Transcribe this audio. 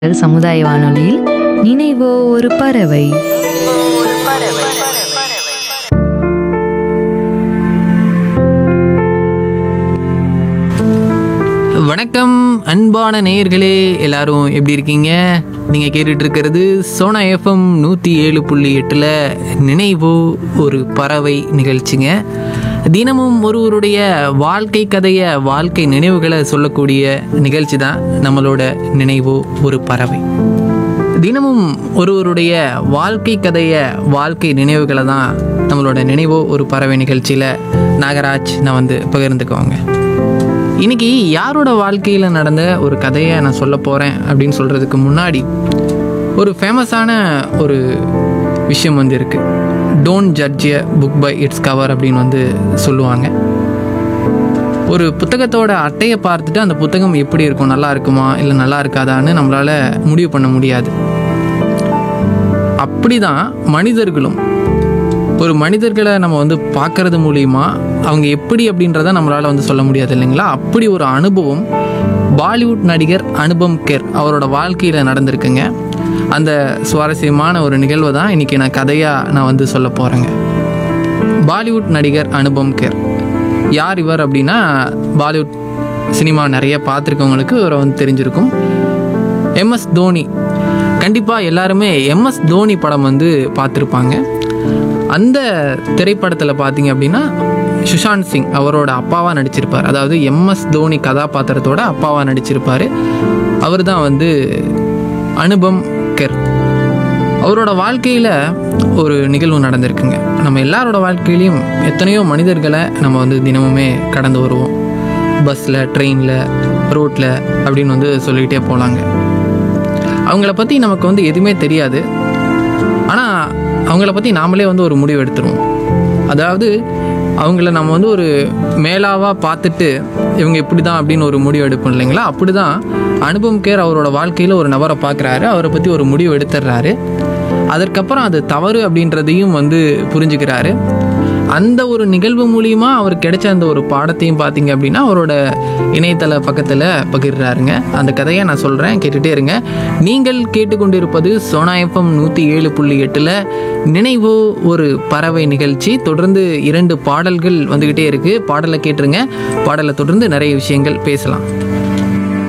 சமுதாய வானொலியில் நினைவோ ஒரு பறவை வணக்கம் அன்பான நேயர்களே எல்லாரும் எப்படி இருக்கீங்க நீங்க கேட்டுட்டு இருக்கிறது சோனா எஃப்எம் நூத்தி ஏழு புள்ளி எட்டுல நினைவு ஒரு பறவை நிகழ்ச்சிங்க தினமும் ஒருவருடைய வாழ்க்கை கதைய வாழ்க்கை நினைவுகளை சொல்லக்கூடிய நிகழ்ச்சி தான் நம்மளோட நினைவு ஒரு பறவை தினமும் ஒருவருடைய வாழ்க்கை கதைய வாழ்க்கை நினைவுகளை தான் நம்மளோட நினைவோ ஒரு பறவை நிகழ்ச்சியில் நாகராஜ் நான் வந்து பகிர்ந்துக்குவாங்க இன்னைக்கு யாரோட வாழ்க்கையில் நடந்த ஒரு கதையை நான் சொல்ல போகிறேன் அப்படின்னு சொல்கிறதுக்கு முன்னாடி ஒரு ஃபேமஸான ஒரு விஷயம் வந்து இருக்குது don't judge a book by its cover அப்படின்னு வந்து சொல்லுவாங்க ஒரு புத்தகத்தோட அட்டையை பார்த்துட்டு அந்த புத்தகம் எப்படி இருக்கும் நல்லா இருக்குமா இல்லை நல்லா இருக்காதான்னு நம்மளால் முடிவு பண்ண முடியாது அப்படிதான் மனிதர்களும் ஒரு மனிதர்களை நம்ம வந்து பார்க்கறது மூலியமா அவங்க எப்படி அப்படின்றத நம்மளால் வந்து சொல்ல முடியாது இல்லைங்களா அப்படி ஒரு அனுபவம் பாலிவுட் நடிகர் அனுபம் கெர் அவரோட வாழ்க்கையில் நடந்திருக்குங்க அந்த சுவாரஸ்யமான ஒரு நிகழ்வை தான் இன்றைக்கி நான் கதையாக நான் வந்து சொல்ல போகிறேங்க பாலிவுட் நடிகர் அனுபம் கெர் யார் இவர் அப்படின்னா பாலிவுட் சினிமா நிறைய பார்த்துருக்கவங்களுக்கு இவரை வந்து தெரிஞ்சிருக்கும் எம்எஸ் தோனி கண்டிப்பாக எல்லாருமே எம்எஸ் தோனி படம் வந்து பார்த்துருப்பாங்க அந்த திரைப்படத்தில் பார்த்தீங்க அப்படின்னா சுஷாந்த் சிங் அவரோட அப்பாவாக நடிச்சிருப்பார் அதாவது எம்எஸ் தோனி கதாபாத்திரத்தோட அப்பாவாக நடிச்சிருப்பார் அவர் தான் வந்து அனுபம் கெர் அவரோட வாழ்க்கையில் ஒரு நிகழ்வு நடந்திருக்குங்க நம்ம எல்லாரோட வாழ்க்கையிலையும் எத்தனையோ மனிதர்களை நம்ம வந்து தினமுமே கடந்து வருவோம் பஸ்ஸில் ட்ரெயினில் ரோட்டில் அப்படின்னு வந்து சொல்லிக்கிட்டே போகலாங்க அவங்கள பற்றி நமக்கு வந்து எதுவுமே தெரியாது ஆனால் அவங்கள பற்றி நாமளே வந்து ஒரு முடிவு எடுத்துருவோம் அதாவது அவங்கள நம்ம வந்து ஒரு மேலாவாக பார்த்துட்டு இவங்க இப்படி தான் அப்படின்னு ஒரு முடிவு எடுப்போம் இல்லைங்களா அப்படி தான் அனுபவம் கேர் அவரோட வாழ்க்கையில் ஒரு நபரை பார்க்குறாரு அவரை பற்றி ஒரு முடிவு எடுத்துடுறாரு அதற்கப்புறம் அது தவறு அப்படின்றதையும் வந்து புரிஞ்சுக்கிறாரு அந்த ஒரு நிகழ்வு மூலியமா அவர் கிடைச்ச அந்த ஒரு பாடத்தையும் பார்த்தீங்க அப்படின்னா அவரோட இணையதள பக்கத்தில் பகிர்றாருங்க அந்த கதையை நான் சொல்கிறேன் கேட்டுகிட்டே இருங்க நீங்கள் கேட்டுக்கொண்டிருப்பது சோனா எஃப்எம் நூற்றி ஏழு புள்ளி எட்டில் நினைவு ஒரு பறவை நிகழ்ச்சி தொடர்ந்து இரண்டு பாடல்கள் வந்துக்கிட்டே இருக்குது பாடலை கேட்டுருங்க பாடலை தொடர்ந்து நிறைய விஷயங்கள் பேசலாம்